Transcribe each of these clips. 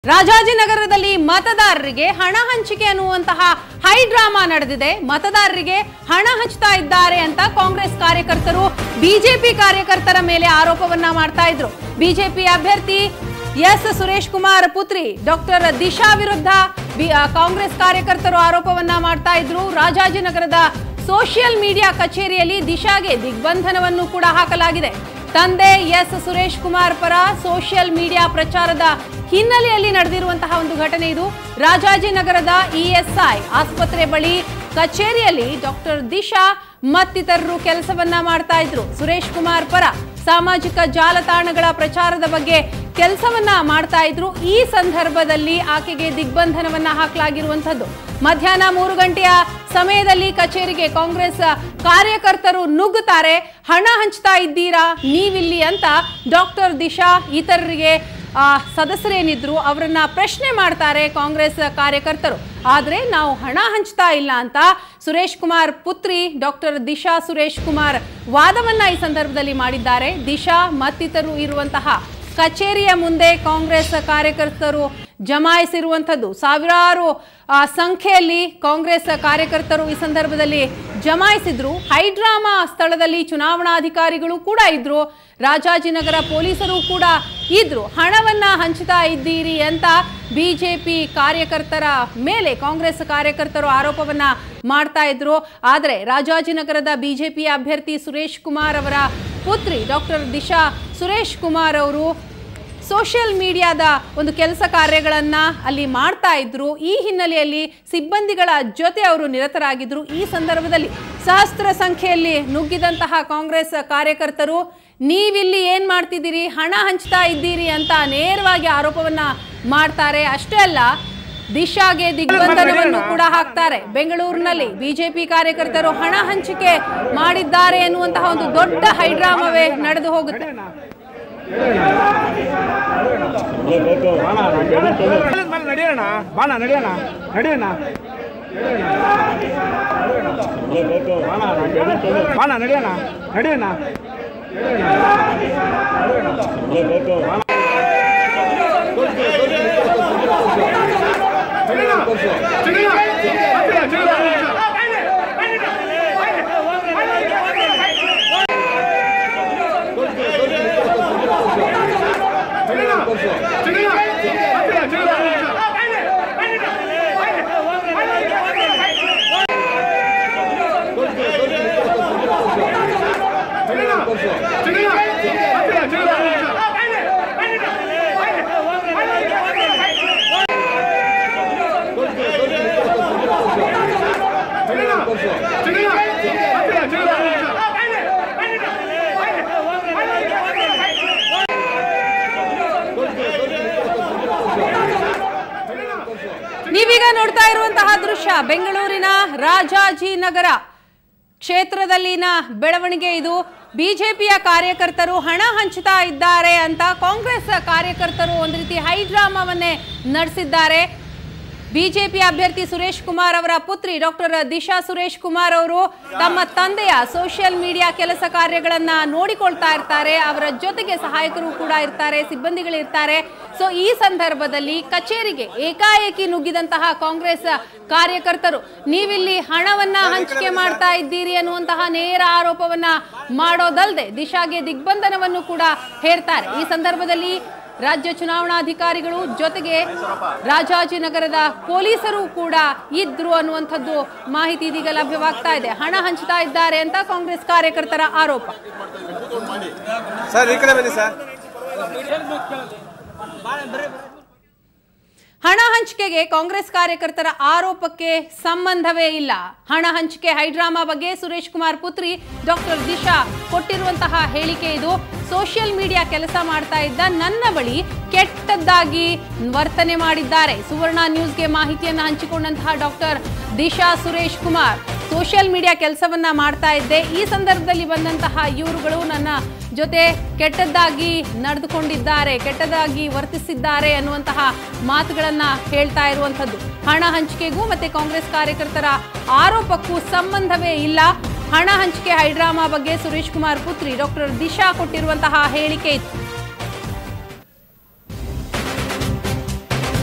ರಾಜಾಜಿನಗರದಲ್ಲಿ ಮತದಾರರಿಗೆ ಹಣ ಹಂಚಿಕೆ ಅನ್ನುವಂತಹ ಹೈ ಡ್ರಾಮಾ ನಡೆದಿದೆ ಮತದಾರರಿಗೆ ಹಣ ಹಂಚ್ತಾ ಇದ್ದಾರೆ ಅಂತ ಕಾಂಗ್ರೆಸ್ ಕಾರ್ಯಕರ್ತರು ಬಿಜೆಪಿ ಕಾರ್ಯಕರ್ತರ ಮೇಲೆ ಆರೋಪವನ್ನ ಮಾಡ್ತಾ ಇದ್ರು ಬಿಜೆಪಿ ಅಭ್ಯರ್ಥಿ ಎಸ್ ಸುರೇಶ್ ಕುಮಾರ್ ಪುತ್ರಿ ಡಾಕ್ಟರ್ ದಿಶಾ ವಿರುದ್ಧ ಬಿ- ಆ, ಕಾಂಗ್ರೆಸ್ ಕಾರ್ಯಕರ್ತರು ಆರೋಪವನ್ನ ಮಾಡ್ತಾ ಇದ್ರು ರಾಜಾಜಿನಗರದ ಸೋಷಿಯಲ್ ಮೀಡಿಯಾ ಕಚೇರಿಯಲ್ಲಿ ದಿಶಾಗೆ ದಿಗ್ಬಂಧನವನ್ನು ಕೂಡ ಹಾಕಲಾಗಿದೆ ತಂದೆ ಎಸ್ ಸುರೇಶ್ ಕುಮಾರ್ ಪರ ಸೋಷಿಯಲ್ ಮೀಡಿಯಾ ಪ್ರಚಾರದ ಹಿನ್ನೆಲೆಯಲ್ಲಿ ನಡೆದಿರುವಂತಹ ಒಂದು ಘಟನೆ ಇದು ರಾಜಾಜಿನಗರದ ಇಎಸ್ಐ ಆಸ್ಪತ್ರೆ ಬಳಿ ಕಚೇರಿಯಲ್ಲಿ ಡಾಕ್ಟರ್ ದಿಶಾ ಮತ್ತಿತರರು ಕೆಲಸವನ್ನ ಮಾಡ್ತಾ ಇದ್ರು ಸುರೇಶ್ ಕುಮಾರ್ ಪರ ಸಾಮಾಜಿಕ ಜಾಲತಾಣಗಳ ಪ್ರಚಾರದ ಬಗ್ಗೆ ಕೆಲಸವನ್ನ ಮಾಡ್ತಾ ಇದ್ರು ಈ ಸಂದರ್ಭದಲ್ಲಿ ಆಕೆಗೆ ದಿಗ್ಬಂಧನವನ್ನ ಹಾಕಲಾಗಿರುವಂತದ್ದು ಮಧ್ಯಾಹ್ನ ಮೂರು ಗಂಟೆಯ ಸಮಯದಲ್ಲಿ ಕಚೇರಿಗೆ ಕಾಂಗ್ರೆಸ್ ಕಾರ್ಯಕರ್ತರು ನುಗ್ಗುತ್ತಾರೆ ಹಣ ಹಂಚ್ತಾ ಇದ್ದೀರಾ ನೀವಿಲ್ಲಿ ಅಂತ ಡಾಕ್ಟರ್ ದಿಶಾ ಇತರರಿಗೆ ಆ, ಸದಸ್ಯರೇನಿದ್ರು ಅವರನ್ನ ಪ್ರಶ್ನೆ ಮಾಡ್ತಾರೆ ಕಾಂಗ್ರೆಸ್ ಕಾರ್ಯಕರ್ತರು ಆದ್ರೆ ನಾವು ಹಣ ಹಂಚ್ತಾ ಇಲ್ಲ ಅಂತ ಸುರೇಶ್ ಕುಮಾರ್ ಪುತ್ರಿ ಡಾಕ್ಟರ್ ದಿಶಾ ಸುರೇಶ್ ಕುಮಾರ್ ವಾದವನ್ನ ಈ ಸಂದರ್ಭದಲ್ಲಿ ಮಾಡಿದ್ದಾರೆ ದಿಶಾ ಮತ್ತಿತರರು ಇರುವಂತಹ ಕಚೇರಿಯ ಮುಂದೆ ಕಾಂಗ್ರೆಸ್ ಕಾರ್ಯಕರ್ತರು ಜಮಾಯಿಸಿರುವಂಥದ್ದು ಸಾವಿರಾರು ಆ, ಸಂಖ್ಯೆಯಲ್ಲಿ ಕಾಂಗ್ರೆಸ್ ಕಾರ್ಯಕರ್ತರು ಈ ಸಂದರ್ಭದಲ್ಲಿ ಜಮಾಯಿಸಿದ್ರು ಹೈಡ್ರಾಮಾ ಸ್ಥಳದಲ್ಲಿ ಚುನಾವಣಾಧಿಕಾರಿಗಳು ಕೂಡ ಇದ್ರು ರಾಜಾಜಿನಗರ ಪೊಲೀಸರು ಕೂಡ ಇದ್ರು ಹಣವನ್ನ ಹಂಚ್ತಾ ಇದ್ದೀರಿ ಅಂತ ಬಿಜೆಪಿ ಕಾರ್ಯಕರ್ತರ ಮೇಲೆ ಕಾಂಗ್ರೆಸ್ ಕಾರ್ಯಕರ್ತರು ಆರೋಪವನ್ನ ಮಾಡ್ತಾ ಇದ್ರು ಆದರೆ ರಾಜಾಜಿನಗರದ ಬಿಜೆಪಿ ಅಭ್ಯರ್ಥಿ ಸುರೇಶ್ ಕುಮಾರ್ ಅವರ ಪುತ್ರಿ ಡಾಕ್ಟರ್ ದಿಶಾ ಸುರೇಶ್ ಕುಮಾರ್ ಅವರು ಸೋಷಿಯಲ್ ಮೀಡಿಯಾದ ಒಂದು ಕೆಲಸ ಕಾರ್ಯಗಳನ್ನ ಅಲ್ಲಿ ಮಾಡ್ತಾ ಇದ್ರು ಈ ಹಿನ್ನೆಲೆಯಲ್ಲಿ ಸಿಬ್ಬಂದಿಗಳ ಜೊತೆ ಅವರು ನಿರತರಾಗಿದ್ರು ಈ ಸಂದರ್ಭದಲ್ಲಿ ಸಹಸ್ರ ಸಂಖ್ಯೆಯಲ್ಲಿ ನುಗ್ಗಿದಂತಹ ಕಾಂಗ್ರೆಸ್ ಕಾರ್ಯಕರ್ತರು ನೀವಿಲ್ಲಿ ಏನ್ ಮಾಡ್ತಿದ್ದೀರಿ ಹಣ ಹಂಚ್ತಾ ಇದ್ದೀರಿ ಅಂತ ನೇರವಾಗಿ ಆರೋಪವನ್ನ ಮಾಡ್ತಾರೆ ಅಷ್ಟೇ ಅಲ್ಲ ದಿಶಾಗೆ ದಿಗ್ಬಂಧನವನ್ನು ಕೂಡ ಹಾಕ್ತಾರೆ ಬೆಂಗಳೂರಿನಲ್ಲಿ ಬಿಜೆಪಿ ಕಾರ್ಯಕರ್ತರು ಹಣ ಹಂಚಿಕೆ ಮಾಡಿದ್ದಾರೆ ಎನ್ನುವಂತಹ ಒಂದು ದೊಡ್ಡ ಹೈಡ್ರಾಮವೇ ನಡೆದು ಹೋಗುತ್ತೆ ಮೇಲೆ ನಡೆಯೋಣ ಬಾಣ ನಡೆಯೋಣ ನಡೆಯೋಣ ಬಾಣ ನಡೆಯೋಣ ನಡೆಯೋಣ ನೀವೀಗ ನೋಡ್ತಾ ಇರುವಂತಹ ದೃಶ್ಯ ಬೆಂಗಳೂರಿನ ರಾಜಾಜಿನಗರ ಕ್ಷೇತ್ರದಲ್ಲಿನ ಬೆಳವಣಿಗೆ ಇದು ಬಿಜೆಪಿಯ ಕಾರ್ಯಕರ್ತರು ಹಣ ಹಂಚುತ್ತಾ ಇದ್ದಾರೆ ಅಂತ ಕಾಂಗ್ರೆಸ್ ಕಾರ್ಯಕರ್ತರು ಒಂದು ರೀತಿ ಹೈಡ್ರಾಮಾವನ್ನೇ ನಡೆಸಿದ್ದಾರೆ ಬಿಜೆಪಿ ಅಭ್ಯರ್ಥಿ ಸುರೇಶ್ ಕುಮಾರ್ ಅವರ ಪುತ್ರಿ ಡಾಕ್ಟರ್ ದಿಶಾ ಸುರೇಶ್ ಕುಮಾರ್ ಅವರು ತಮ್ಮ ತಂದೆಯ ಸೋಷಿಯಲ್ ಮೀಡಿಯಾ ಕೆಲಸ ಕಾರ್ಯಗಳನ್ನ ನೋಡಿಕೊಳ್ತಾ ಇರ್ತಾರೆ ಅವರ ಜೊತೆಗೆ ಸಹಾಯಕರು ಕೂಡ ಇರ್ತಾರೆ ಸಿಬ್ಬಂದಿಗಳಿರ್ತಾರೆ ಸೊ ಈ ಸಂದರ್ಭದಲ್ಲಿ ಕಚೇರಿಗೆ ಏಕಾಏಕಿ ನುಗ್ಗಿದಂತಹ ಕಾಂಗ್ರೆಸ್ ಕಾರ್ಯಕರ್ತರು ನೀವಿಲ್ಲಿ ಹಣವನ್ನ ಹಂಚಿಕೆ ಮಾಡ್ತಾ ಇದ್ದೀರಿ ಅನ್ನುವಂತಹ ನೇರ ಆರೋಪವನ್ನ ಮಾಡೋದಲ್ಲದೆ ದಿಶಾಗೆ ದಿಗ್ಬಂಧನವನ್ನು ಕೂಡ ಹೇರ್ತಾರೆ ಈ ಸಂದರ್ಭದಲ್ಲಿ ರಾಜ್ಯ ಚುನಾವಣಾಧಿಕಾರಿಗಳು ಜೊತೆಗೆ ರಾಜಾಜಿನಗರದ ಪೊಲೀಸರು ಕೂಡ ಇದ್ರು ಅನ್ನುವಂಥದ್ದು ಮಾಹಿತಿ ಇದೀಗ ಲಭ್ಯವಾಗ್ತಾ ಇದೆ ಹಣ ಹಂಚ್ತಾ ಇದ್ದಾರೆ ಅಂತ ಕಾಂಗ್ರೆಸ್ ಕಾರ್ಯಕರ್ತರ ಆರೋಪ ಸರ್ ಈ ಕಡೆ ಬನ್ನಿ ಸರ್ ಹಣ ಹಂಚಿಕೆಗೆ ಕಾಂಗ್ರೆಸ್ ಕಾರ್ಯಕರ್ತರ ಆರೋಪಕ್ಕೆ ಸಂಬಂಧವೇ ಇಲ್ಲ ಹಣ ಹಂಚಿಕೆ ಹೈಡ್ರಾಮಾ ಬಗ್ಗೆ ಸುರೇಶ್ ಕುಮಾರ್ ಪುತ್ರಿ ಡಾಕ್ಟರ್ ದಿಶಾ ಕೊಟ್ಟಿರುವಂತಹ ಹೇಳಿಕೆ ಇದು ಸೋಷಿಯಲ್ ಮೀಡಿಯಾ ಕೆಲಸ ಮಾಡ್ತಾ ಇದ್ದ ನನ್ನ ಬಳಿ ಕೆಟ್ಟದ್ದಾಗಿ ವರ್ತನೆ ಮಾಡಿದ್ದಾರೆ ಸುವರ್ಣ ನ್ಯೂಸ್ಗೆ ಮಾಹಿತಿಯನ್ನು ಹಂಚಿಕೊಂಡಂತಹ doctor Disha Suresh Kumar social media ಕೆಲಸವನ್ನ ಮಾಡ್ತಾ ಇದ್ದೆ ಈ ಸಂದರ್ಭದಲ್ಲಿ ಬಂದಂತಹ ಇವರುಗಳು ನನ್ನ ಜೊತೆ ಕೆಟ್ಟದ್ದಾಗಿ ನಡೆದುಕೊಂಡಿದ್ದಾರೆ ಕೆಟ್ಟದಾಗಿ ವರ್ತಿಸಿದ್ದಾರೆ ಅನ್ನುವಂತಹ ಮಾತುಗಳನ್ನ ಹೇಳ್ತಾ ಇರುವಂಥದ್ದು ಹಣ ಹಂಚಿಕೆಗೂ ಮತ್ತೆ ಕಾಂಗ್ರೆಸ್ ಕಾರ್ಯಕರ್ತರ ಆರೋಪಕ್ಕೂ ಸಂಬಂಧವೇ ಇಲ್ಲ ಹಣ ಹಂಚಿಕೆ ಹೈಡ್ರಾಮಾ ಬಗ್ಗೆ ಸುರೇಶ್ ಕುಮಾರ್ ಪುತ್ರಿ ಡಾಕ್ಟರ್ ದಿಶಾ ಕೊಟ್ಟಿರುವಂತಹ ಹೇಳಿಕೆ ಇತ್ತು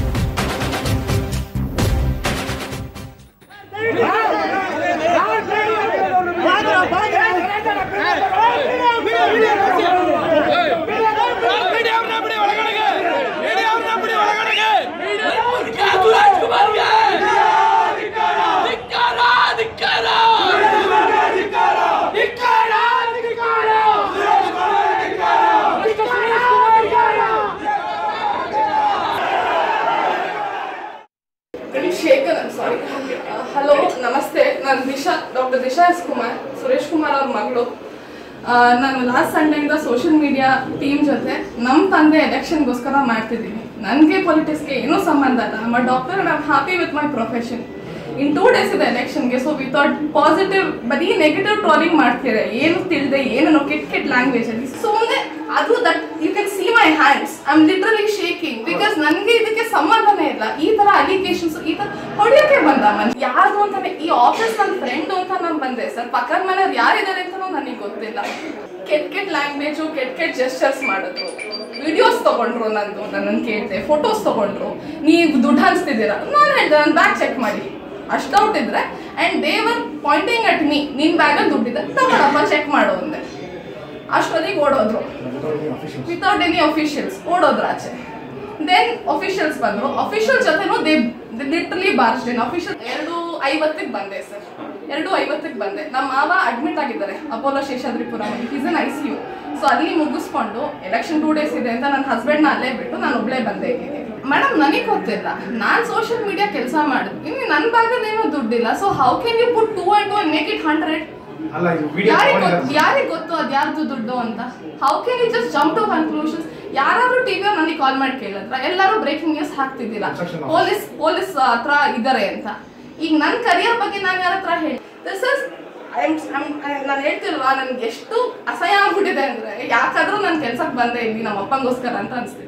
ಡಾಕ್ಟರ್ ದಿಶಾ ಎಸ್ ಕುಮಾರ್ ಸುರೇಶ್ ಕುಮಾರ್ ಅವ್ರ ಮಗಳು ಆ, ನಾನು ಲಾಸ್ಟ್ ಸಂಡೆಯಿಂದ ಸೋಷಿಯಲ್ ಮೀಡಿಯಾ ಟೀಮ್ ಜೊತೆ ನಮ್ಮ ತಂದೆ ಎಲೆಕ್ಷನ್ಗೋಸ್ಕರ ಮಾಡ್ತಿದ್ದೀನಿ ನನಗೆ ಪೊಲಿಟಿಕ್ಸ್ಗೆ ಏನೂ ಸಂಬಂಧ ಇಲ್ಲ ನಮ್ಮ doctor I am happy with my profession in two days ಇದೆ ಎಲೆಕ್ಷನ್ಗೆ ಸೊ ವಿತೌಟ್ ಪಾಸಿಟಿವ್ ಬರೀ ನೆಗೆಟಿವ್ ಟ್ರಾಲಿಂಗ್ ಮಾಡ್ತೀರಾ ಏನು ತಿಳಿದೆ ಏನು ಕೆಟ್ಟ ಕೆಟ್ಟ ಲ್ಯಾಂಗ್ವೇಜ್ ಅಲ್ಲಿ ಸುಮ್ಮನೆ ಅದು that you can see my hands I am literally shaking because ನನಗೆ ಇದಕ್ಕೆ ಸಂಬಂಧನೇ ಇಲ್ಲ ಈ ತರ ಅಲಿಗೇಷನ್ಸ್ ಈ ತರ ಹೊಡಿಯೋಕೆ ಬಂದ ಮನ್ ಯಾರು ಅಂತಾನೆ ಈ ಆಫೀಸ್ ನನ್ನ ಫ್ರೆಂಡ್ ಅಂತ ನಾನು ಬಂದೆ ಸರ್ ಪಕ್ಕದ ಮನೆಯವ್ರು ಯಾರಿದ್ದಾರೆ ಅಂತಲೂ ನನಗೆ ಗೊತ್ತಿಲ್ಲ ಕೆಟ್ಟ ಕೆಟ್ಟ ಲ್ಯಾಂಗ್ವೇಜು ಕೆಟ್ಟ ಕೆಟ್ಟ ಜೆಸ್ಟರ್ಸ್ ಮಾಡಿದ್ರು ವಿಡಿಯೋಸ್ ತಗೊಂಡ್ರು ನಂದು ನನ್ನನ್ನು ಕೇಳಿದೆ ಫೋಟೋಸ್ ತಗೊಂಡ್ರು ನೀವು ದುಡ್ಡು ಹಂಚ್ತಿದ್ದೀರಾ ನಾನು ಹೇಳ್ದೆ ನನ್ನ ಬ್ಯಾಗ್ ಚೆಕ್ ಮಾಡಿ ಅಷ್ಟು ಡೌಟ್ ಇದ್ರೆ ಅಂಡ್ ದೇವರ್ ಪಾಯಿಂಟಿಂಗ್ ಅಟ್ ಮೀ ನಿನ್ ಬ್ಯಾಗಲ್ಲಿ ದುಡ್ಡಿದೆ ತಗೊಳಪ್ಪ ಚೆಕ್ ಮಾಡು ಅಂದೆ ಅಷ್ಟೊತ್ತಿಗೆ ಓಡೋದ್ರು ವಿತೌಟ್ ಎನಿ ಅಫಿಷಿಯಲ್ಸ್ ಓಡೋದ್ರು ಆಚೆ ದೆನ್ ಅಫಿಷಿಯಲ್ಸ್ ಬಂದ್ರು ಅಫಿಷಿಯಲ್ ಜೊತೆನೂ ದೇ ಲಿಟ್ರಲಿ ಬಾರ್ಸ್ಡೇನ್ ಅಫಿಷಿಯಲ್ ಎರಡು ಐವತ್ತಕ್ಕೆ ಬಂದೆ ಸರ್ ಎರಡು ಐವತ್ತಕ್ಕೆ ಬಂದೆ ನಮ್ಮ ಮಾವ ಅಡ್ಮಿಟ್ ಆಗಿದ್ದಾರೆ Apollo Seshadripuram is in I C U so ಅಲ್ಲಿ ಮುಗಿಸ್ಕೊಂಡು ಎಲೆಕ್ಷನ್ ಟೂ ಡೇಸ್ ಇದೆ ಅಂತ ನನ್ನ ಹಸ್ಬೆಂಡ್ನ ಅಲ್ಲೇ ಬಿಟ್ಟು ನಾನು ಒಬ್ಳೇ ಬಂದೆ ಇಲ್ಲಿಗೆ ಮೇಡಮ್ ನನಗೆ ಗೊತ್ತಿಲ್ಲ ನಾನು ಸೋಷಿಯಲ್ ಮೀಡಿಯಾ ಕೆಲಸ ಮಾಡಿದ್ವಿ ಇನ್ನು ನನ್ನ ಭಾಗದಲ್ಲಿ ಏನೂ ದುಡ್ಡಿಲ್ಲ so how can you put two and to make it hundred ಅಲ್ಲ ಇದು ವಿಡಿಯೋ ಯಾರಿಗೆ ಗೊತ್ತು ಯಾರಿಗೆ ಗೊತ್ತು ಅದು ಯಾರ್ದು ದುಡ್ಡು ಅಂತ how can you just jump to conclusions ಯಾರಾದ್ರೂ ಟಿವಿ ನನಗೆ ಕಾಲ್ ಮಾಡಿ ಕೇಳಿದ್ರ ಎಲ್ಲರೂ ಬ್ರೇಕಿಂಗ್ ನ್ಯೂಸ್ ಹಾಕ್ತಿದ್ದೀರಾ Obstruction of- ಪೊಲೀಸ್ ಪೊಲೀಸ್ ಹತ್ರ ಇದ್ದಾರೆ ಅಂತ ಈಗ ನನ್ನ ಕರಿಯರ್ ಬಗ್ಗೆ ನಾನು ಯಾರ ಹತ್ರ ಹೇಳಿ ದಿಸ್ ಇಸ್ ನಾನು ಹೇಳ್ತಿಲ್ವಾ ನನ್ಗೆ ಎಷ್ಟು ಅಸಹ್ಯ ಆಗ್ಬಿಟ್ಟಿದೆ ಅಂದ್ರೆ ಯಾಕಾದ್ರೂ ನಾನು ಕೆಲ್ಸಕ್ಕೆ ಬಂದೆ ಇಲ್ಲಿ ನಮ್ಮ ಅಪ್ಪಂಗೋಸ್ಕರ ಅಂತ ಅನ್ಸ್ತಿದೆ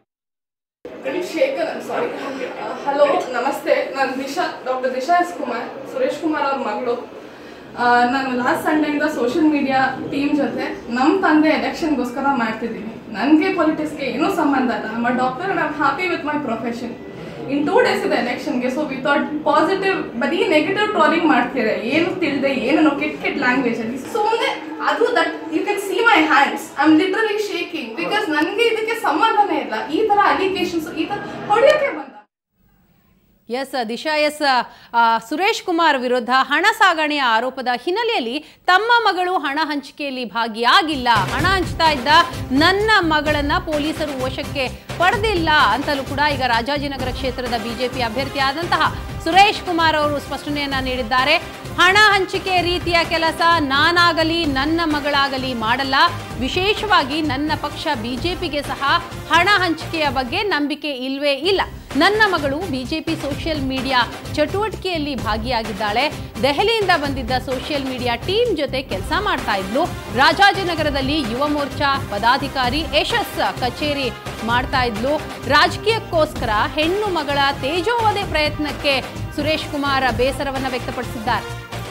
ಶೇಖರ್ ಸಾರಿ ಹಲೋ ನಮಸ್ತೆ ನಾನು ದಿಶಾ ಡಾಕ್ಟರ್ ದಿಶಾ ಎಸ್ ಕುಮಾರ್ ಸುರೇಶ್ ಕುಮಾರ್ ಅವ್ರ ಮಗಳು ಆ, ನಾನು ಲಾಸ್ಟ್ ಸಂಡೆಯಿಂದ ಸೋಷಿಯಲ್ ಮೀಡಿಯಾ ಟೀಮ್ ಜೊತೆ ನಮ್ಮ ತಂದೆ ಎಲೆಕ್ಷನ್ಗೋಸ್ಕರ ಮಾಡ್ತಿದ್ದೀನಿ ನನಗೆ ಪೊಲಿಟಿಕ್ಸ್ಗೆ ಏನೂ ಸಂಬಂಧ ಇಲ್ಲ ನಮ್ಮ doctor I am happy with my profession in two days ಇದೆ ಎಲೆಕ್ಷನ್ಗೆ ಸೊ ವಿತೌಟ್ ಪಾಸಿಟಿವ್ ಬರೀ ನೆಗೆಟಿವ್ ಟ್ರಾಲಿಂಗ್ ಮಾಡ್ತೀರಾ ಏನು ತಿಳಿದೆ ಏನು ಕೆಟ್ಟ ಕೆಟ್ಟ ಲ್ಯಾಂಗ್ವೇಜ್ ಅಲ್ಲಿ ಸುಮ್ಮನೆ ಅದು that you can see my hands I am literally shaking because ನನಗೆ ಇದಕ್ಕೆ ಸಂಬಂಧನೇ ಇಲ್ಲ ಈ ತರ ಅಲಿಗೇಷನ್ಸ್ ಈ ತರ ಹೊಡಿಯೋಕೆ ಬಂದ ಎಸ್ ದಿಶಾ ಎಸ್ ಆ, ಸುರೇಶ್ ಕುಮಾರ್ ವಿರುದ್ಧ ಹಣ ಸಾಗಣೆಯ ಆರೋಪದ ಹಿನ್ನೆಲೆಯಲ್ಲಿ ತಮ್ಮ ಮಗಳು ಹಣ ಹಂಚಿಕೆಯಲ್ಲಿ ಭಾಗಿಯಾಗಿಲ್ಲ ಹಣ ಹಂಚ್ತಾ ಇದ್ದ ನನ್ನ ಮಗಳನ್ನ ಪೊಲೀಸರು ವಶಕ್ಕೆ ಪಡೆದಿಲ್ಲ ಅಂತಲೂ ಕೂಡ ಈಗ ರಾಜಾಜಿನಗರ ಕ್ಷೇತ್ರದ ಬಿಜೆಪಿ ಅಭ್ಯರ್ಥಿ ಆದಂತಹ ಸುರೇಶ್ ಕುಮಾರ್ ಅವರು ಸ್ಪಷ್ಟನೆಯನ್ನ ನೀಡಿದ್ದಾರೆ ಹಣ ಹಂಚಿಕೆ ರೀತಿಯ ಕೆಲಸ ನಾನಾಗಲಿ ನನ್ನ ಮಗಳಾಗಲಿ ಮಾಡಲ್ಲ ವಿಶೇಷವಾಗಿ ನನ್ನ ಪಕ್ಷ ಬಿಜೆಪಿಗೆ ಸಹ ಹಣ ಹಂಚಿಕೆಯ ಬಗ್ಗೆ ನಂಬಿಕೆ ಇಲ್ವೇ ಇಲ್ಲ ನನ್ನ ಮಗಳು ಬಿಜೆಪಿ ಸೋಷಿಯಲ್ ಮೀಡಿಯಾ ಚಟುವಟಿಕೆಯಲ್ಲಿ ಭಾಗಿಯಾಗಿದ್ದಾಳೆ ದೆಹಲಿಯಿಂದ ಬಂದಿದ್ದ ಸೋಷಿಯಲ್ ಮೀಡಿಯಾ ಟೀಮ್ ಜೊತೆ ಕೆಲಸ ಮಾಡ್ತಾ ಇದ್ಲು ರಾಜಾಜಿನಗರದಲ್ಲಿ ಯುವ ಮೋರ್ಚಾ ಪದಾಧಿಕಾರಿ ಯಶಸ್ ಕಚೇರಿ ಮಾಡ್ತಾ ಇದ್ಲು ರಾಜಕೀಯಕ್ಕೋಸ್ಕರ ಹೆಣ್ಣು ಮಗಳ ತೇಜೋವಧೆ ಪ್ರಯತ್ನಕ್ಕೆ ಸುರೇಶ್ ಕುಮಾರ್ ಬೇಸರವನ್ನ ವ್ಯಕ್ತಪಡಿಸಿದ್ದಾರೆ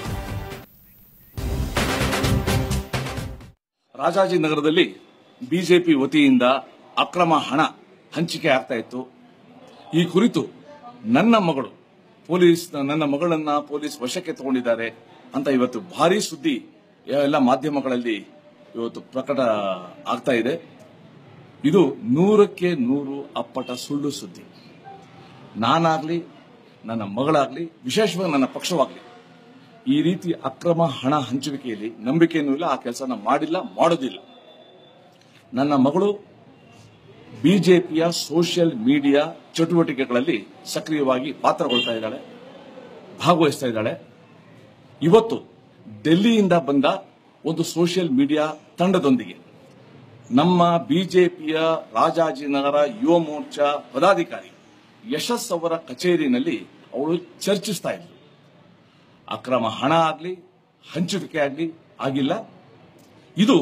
ರಾಜಾಜಿನಗರದಲ್ಲಿ ಬಿಜೆಪಿ ವತಿಯಿಂದ ಅಕ್ರಮ ಹಣ ಹಂಚಿಕೆ ಆಗ್ತಾ ಇತ್ತು ಈ ಕುರಿತು ನನ್ನ ಮಗಳು ಪೊಲೀಸ್ ನನ್ನ ಮಗಳನ್ನ ಪೊಲೀಸ್ ವಶಕ್ಕೆ ತಗೊಂಡಿದ್ದಾರೆ ಅಂತ ಇವತ್ತು ಭಾರಿ ಸುದ್ದಿ ಎಲ್ಲ ಮಾಧ್ಯಮಗಳಲ್ಲಿ ಇವತ್ತು ಪ್ರಕಟ ಆಗ್ತಾ ಇದೆ ಇದು ನೂರಕ್ಕೆ ನೂರು ಅಪ್ಪಟ ಸುಳ್ಳು ಸುದ್ದಿ ನಾನಾಗ್ಲಿ ನನ್ನ ಮಗಳಾಗ್ಲಿ ವಿಶೇಷವಾಗಿ ನನ್ನ ಪಕ್ಷವಾಗ್ಲಿ ಈ ರೀತಿ ಅಕ್ರಮ ಹಣ ಹಂಚುವಿಕೆಯಲ್ಲಿ ನಂಬಿಕೆಯೂ ಇಲ್ಲ ಆ ಕೆಲಸನ ಮಾಡಿಲ್ಲ ಮಾಡೋದಿಲ್ಲ ನನ್ನ ಮಗಳು ಬಿಜೆಪಿಯ ಸೋಷಿಯಲ್ ಮೀಡಿಯಾ ಚಟುವಟಿಕೆಗಳಲ್ಲಿ ಸಕ್ರಿಯವಾಗಿ ಪಾತ್ರಗೊಳ್ತಾ ಇದ್ದಾಳೆ ಭಾಗವಹಿಸ್ತಾ ಇದ್ದಾಳೆ ಇವತ್ತು ಡೆಲ್ಲಿಯಿಂದ ಬಂದ ಒಂದು ಸೋಷಿಯಲ್ ಮೀಡಿಯಾ ತಂಡದೊಂದಿಗೆ ನಮ್ಮ ಬಿಜೆಪಿಯ ರಾಜಾಜಿನಗರ ಯುವ ಮೋರ್ಚಾ ಪದಾಧಿಕಾರಿ ಯಶಸ್ ಅವರ ಕಚೇರಿನಲ್ಲಿ ಅವಳು ಚರ್ಚಿಸ್ತಾ ಇದ್ಲು ಅಕ್ರಮ ಹಣ ಆಗಲಿ ಹಂಚುವಿಕೆ ಆಗಲಿ ಆಗಿಲ್ಲ ಇದು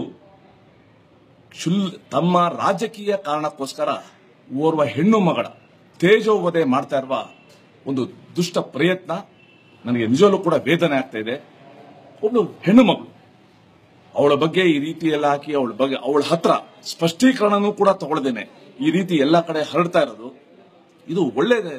ಶುಲ್ ತಮ್ಮ ರಾಜಕೀಯ ಕಾರಣಕ್ಕೋಸ್ಕರ ಓರ್ವ ಹೆಣ್ಣು ಮಗಳ ತೇಜೋವಧೆ ಮಾಡ್ತಾ ಇರುವ ಒಂದು ದುಷ್ಟ ಪ್ರಯತ್ನ ನನಗೆ ನಿಜವಲ್ಲೂ ಕೂಡ ವೇದನೆ ಆಗ್ತಾ ಇದೆ ಒಬ್ಳು ಹೆಣ್ಣು ಮಗಳು ಅವಳ ಬಗ್ಗೆ ಈ ರೀತಿ ಎಲ್ಲ ಹಾಕಿ ಅವಳ ಬಗ್ಗೆ ಅವಳ ಹತ್ರ ಸ್ಪಷ್ಟೀಕರಣನೂ ಕೂಡ ತಗೊಳ್ದೇನೆ ಈ ರೀತಿ ಎಲ್ಲ ಕಡೆ ಹರಡ್ತಾ ಇರೋದು ಇದು ಒಳ್ಳೆಯದೇ